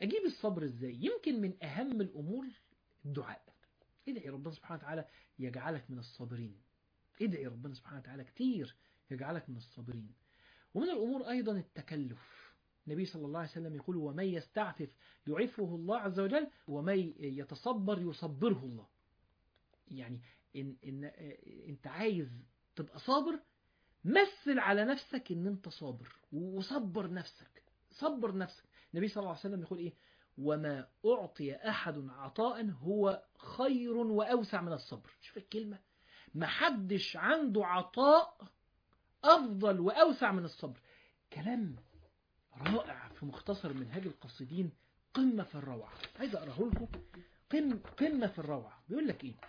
أجيب الصبر إزاي يمكن من أهم الأمور الدعاء ادعي ربنا سبحانه وتعالى يجعلك من الصابرين ادعي ربنا سبحانه وتعالى كتير يجعلك من الصابرين ومن الأمور أيضا التكلف النبي صلى الله عليه وسلم يقول ومن يستعفف يعفه الله عز وجل ومن يتصبر يصبره الله يعني إن, إن انت عايز تبقى صابر مثل على نفسك ان انت صابر وصبر نفسك صبر نفسك النبي صلى الله عليه وسلم يقول ايه وما أعطي أحد عطاء هو خير وأوسع من الصبر شوف الكلمة ما حدش عنده عطاء أفضل وأوسع من الصبر كلام رائع في مختصر منهاج القصيدين قمة في الروعة عايز أقرأه لكم قم قمة في الروعة بيقول لك إيه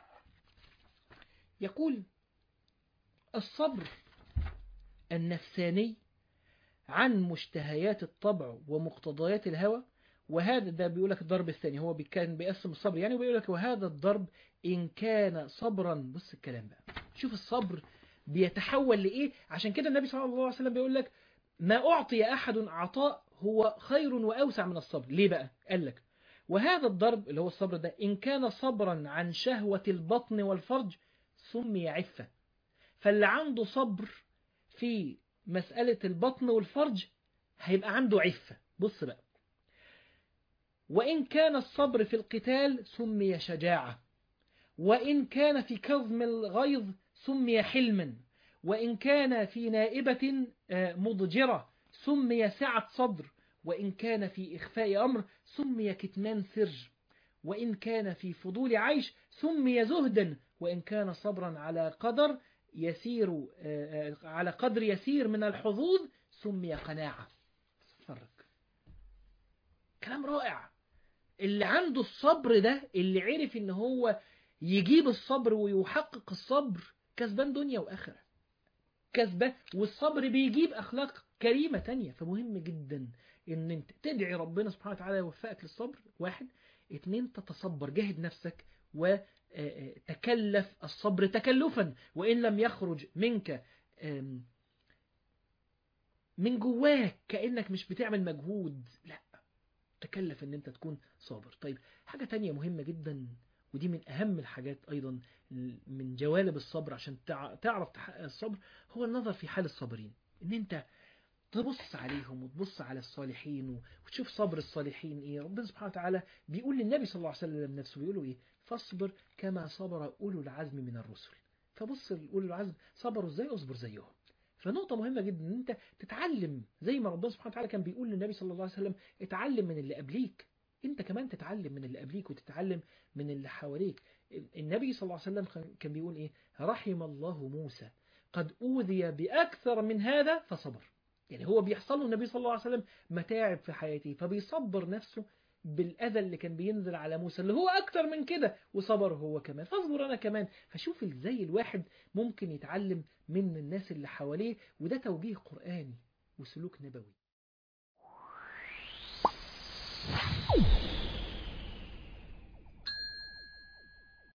يقول الصبر النفساني عن مشتهيات الطبع ومقتضيات الهوى وهذا ده بيقول لك الضرب الثاني هو كان بيقسم الصبر يعني بيقول لك وهذا الضرب إن كان صبرا بص الكلام بقى شوف الصبر بيتحول لإيه عشان كده النبي صلى الله عليه وسلم بيقول لك ما أعطي أحد عطاء هو خير وأوسع من الصبر ليه بقى قال لك وهذا الضرب اللي هو الصبر ده إن كان صبرا عن شهوة البطن والفرج سمي عفة فاللي عنده صبر في مسألة البطن والفرج هيبقى عنده عفة بص بقى وإن كان الصبر في القتال سمي شجاعة وإن كان في كظم الغيظ سمي حلما وإن كان في نائبة مضجرة سمي سعة صدر وإن كان في إخفاء أمر سمي كتمان سر وإن كان في فضول عيش سمي زهدا وإن كان صبرا على قدر يسير على قدر يسير من الحظوظ سمي قناعة فرق كلام رائع اللي عنده الصبر ده اللي عرف ان هو يجيب الصبر ويحقق الصبر كسبان دنيا وآخرة كسبان والصبر بيجيب أخلاق كريمة تانية فمهم جدا ان انت تدعي ربنا سبحانه وتعالى يوفقك للصبر واحد اتنين تتصبر جاهد نفسك وتكلف الصبر تكلفا وإن لم يخرج منك من جواك كأنك مش بتعمل مجهود لا تكلف ان انت تكون صابر طيب حاجة تانية مهمة جدا ودي من أهم الحاجات أيضا من جوانب الصبر عشان تعرف تحقق الصبر هو النظر في حال الصابرين ان انت تبص عليهم وتبص على الصالحين وتشوف صبر الصالحين ايه ربنا سبحانه وتعالى بيقول للنبي صلى الله عليه وسلم نفسه بيقولوا ايه فاصبر كما صبر أولو العزم من الرسل فبص أولو العزم صبروا ازاي اصبر زيهم فنقطة مهمة جدا ان انت تتعلم زي ما ربنا سبحانه وتعالى كان بيقول للنبي صلى الله عليه وسلم اتعلم من اللي قبليك انت كمان تتعلم من اللي قبليك وتتعلم من اللي حواليك النبي صلى الله عليه وسلم كان بيقول ايه رحم الله موسى قد أوذي بأكثر من هذا فصبر يعني هو بيحصل له النبي صلى الله عليه وسلم متاعب في حياته فبيصبر نفسه بالأذى اللي كان بينزل على موسى اللي هو أكتر من كده وصبر هو كمان فاصبر أنا كمان فشوف ازاي الواحد ممكن يتعلم من الناس اللي حواليه وده توجيه قرآني وسلوك نبوي